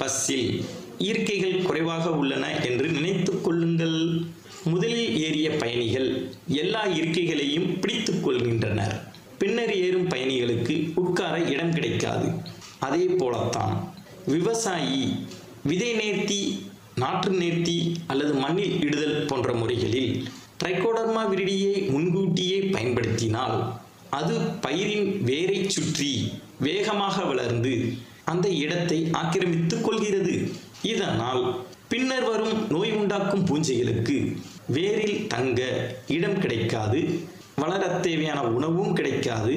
பஸ்ஸில் இருக்கைகள் குறைவாக உள்ளன என்று நினைத்துக் கொள்ளுங்கள் முதலில் ஏறிய பயணிகள் எல்லா இருக்கைகளையும் பிடித்துக் கொள்கின்றனர் பின்னர் ஏறும் பயணிகளுக்கு உட்கார இடம் கிடைக்காது அதே போலத்தான் விவசாயி விதை நேர்த்தி நாற்று நேர்த்தி அல்லது மண்ணில் இடுதல் போன்ற முறைகளில் ட்ரைகோடர்மா விரிடியை முன்கூட்டியே பயன்படுத்தினால் அது பயிரின் வேரை சுற்றி வேகமாக வளர்ந்து அந்த இடத்தை ஆக்கிரமித்துக் கொள்கிறது இதனால் பின்னர் வரும் நோய் உண்டாக்கும் பூஞ்சைகளுக்கு வேரில் தங்க இடம் கிடைக்காது வளரத் தேவையான உணவும் கிடைக்காது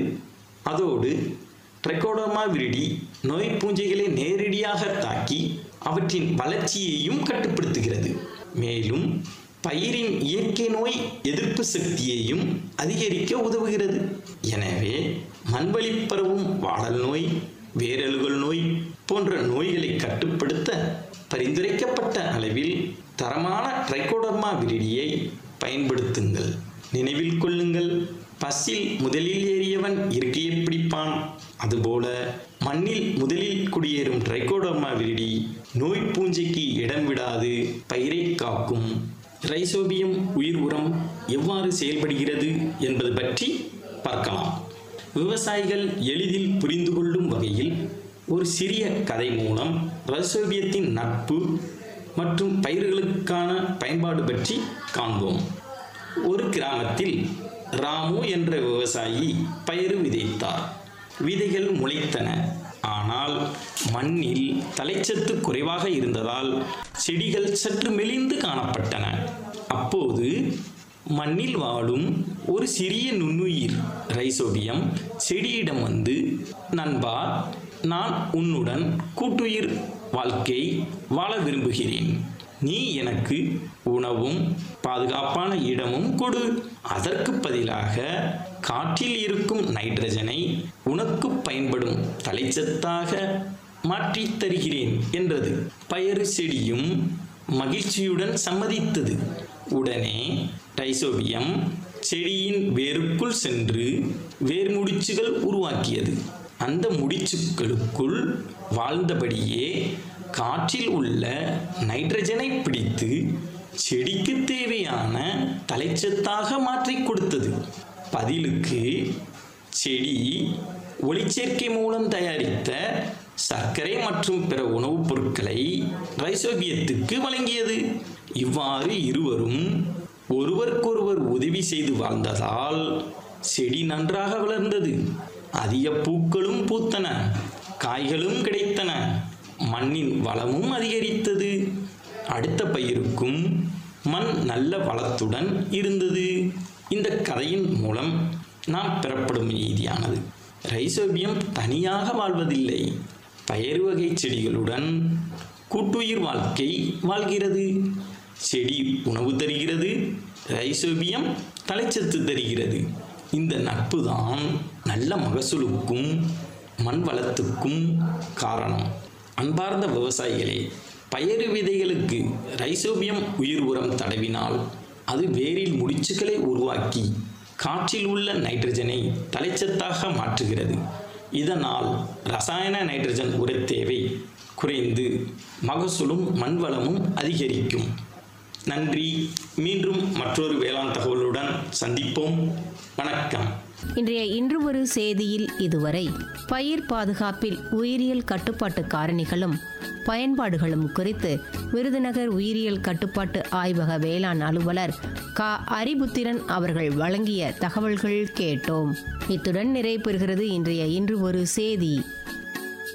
அதோடு ட்ரைகோடர்மா விரிடி நோய் பூஞ்சைகளை நேரடியாக தாக்கி அவற்றின் வளர்ச்சியையும் கட்டுப்படுத்துகிறது மேலும் பயிரின் இயற்கை நோய் எதிர்ப்பு சக்தியையும் அதிகரிக்க உதவுகிறது எனவே மண்வழி பரவும் வாடல் நோய் வேரலுகள் நோய் போன்ற நோய்களை கட்டுப்படுத்த பரிந்துரைக்கப்பட்ட அளவில் தரமான ட்ரைகோடர்மா விரிடியை பயன்படுத்துங்கள் நினைவில் கொள்ளுங்கள் பஸ்ஸில் முதலில் ஏறியவன் இருக்கையை பிடிப்பான் அதுபோல மண்ணில் முதலில் குடியேறும் ட்ரைகோடர்மா விரிடி நோய் பூஞ்சைக்கு இடம் விடாது பயிரை காக்கும் ரைசோபியம் உயிர் உரம் எவ்வாறு செயல்படுகிறது என்பது பற்றி பார்க்கலாம் விவசாயிகள் எளிதில் புரிந்து கொள்ளும் வகையில் ஒரு சிறிய கதை மூலம் ரைசோபியத்தின் நட்பு மற்றும் பயிர்களுக்கான பயன்பாடு பற்றி காண்போம் ஒரு கிராமத்தில் ராமு என்ற விவசாயி பயிறு விதைத்தார் விதைகள் முளைத்தன ஆனால் மண்ணில் தலைச்சத்து குறைவாக இருந்ததால் செடிகள் சற்று மெலிந்து காணப்பட்டன அப்போது மண்ணில் வாழும் ஒரு சிறிய நுண்ணுயிர் ரைசோபியம் செடியிடம் வந்து நண்பா நான் உன்னுடன் கூட்டுயிர் வாழ்க்கை வாழ விரும்புகிறேன் நீ எனக்கு உணவும் பாதுகாப்பான இடமும் கொடு அதற்கு பதிலாக காற்றில் இருக்கும் நைட்ரஜனை உனக்கு பயன்படும் தலைச்சத்தாக மாற்றித் தருகிறேன் என்றது பயறு செடியும் மகிழ்ச்சியுடன் சம்மதித்தது உடனே டைசோபியம் செடியின் வேருக்குள் சென்று வேர் முடிச்சுகள் உருவாக்கியது அந்த முடிச்சுக்களுக்குள் வாழ்ந்தபடியே காற்றில் உள்ள நைட்ரஜனை பிடித்து செடிக்கு தேவையான தலைச்சத்தாக மாற்றி கொடுத்தது பதிலுக்கு செடி ஒளிச்சேர்க்கை மூலம் தயாரித்த சர்க்கரை மற்றும் பிற உணவுப் பொருட்களை ரைசோபியத்துக்கு வழங்கியது இவ்வாறு இருவரும் ஒருவருக்கொருவர் உதவி செய்து வாழ்ந்ததால் செடி நன்றாக வளர்ந்தது அதிக பூக்களும் பூத்தன காய்களும் கிடைத்தன மண்ணின் வளமும் அதிகரித்தது அடுத்த பயிருக்கும் மண் நல்ல வளத்துடன் இருந்தது இந்த கதையின் மூலம் நாம் பெறப்படும் நீதியானது ரைசோபியம் தனியாக வாழ்வதில்லை பயறு வகை செடிகளுடன் கூட்டுயிர் வாழ்க்கை வாழ்கிறது செடி உணவு தருகிறது ரைசோபியம் தலைச்சத்து தருகிறது இந்த நட்பு தான் நல்ல மகசூலுக்கும் மண் வளத்துக்கும் காரணம் அன்பார்ந்த விவசாயிகளே பயறு விதைகளுக்கு ரைசோபியம் உயிர் உரம் தடவினால் அது வேரில் முடிச்சுக்களை உருவாக்கி காற்றில் உள்ள நைட்ரஜனை தலைச்சத்தாக மாற்றுகிறது இதனால் ரசாயன நைட்ரஜன் உர தேவை குறைந்து மகசூலும் மண்வளமும் அதிகரிக்கும் நன்றி மீண்டும் மற்றொரு வேளாண் தகவலுடன் சந்திப்போம் வணக்கம் இன்றைய இன்று ஒரு செய்தியில் இதுவரை பயிர் பாதுகாப்பில் உயிரியல் கட்டுப்பாட்டு காரணிகளும் பயன்பாடுகளும் குறித்து விருதுநகர் உயிரியல் கட்டுப்பாட்டு ஆய்வக வேளாண் அலுவலர் க அரிபுத்திரன் அவர்கள் வழங்கிய தகவல்கள் கேட்டோம் இத்துடன் நிறைவு பெறுகிறது இன்றைய இன்று ஒரு செய்தி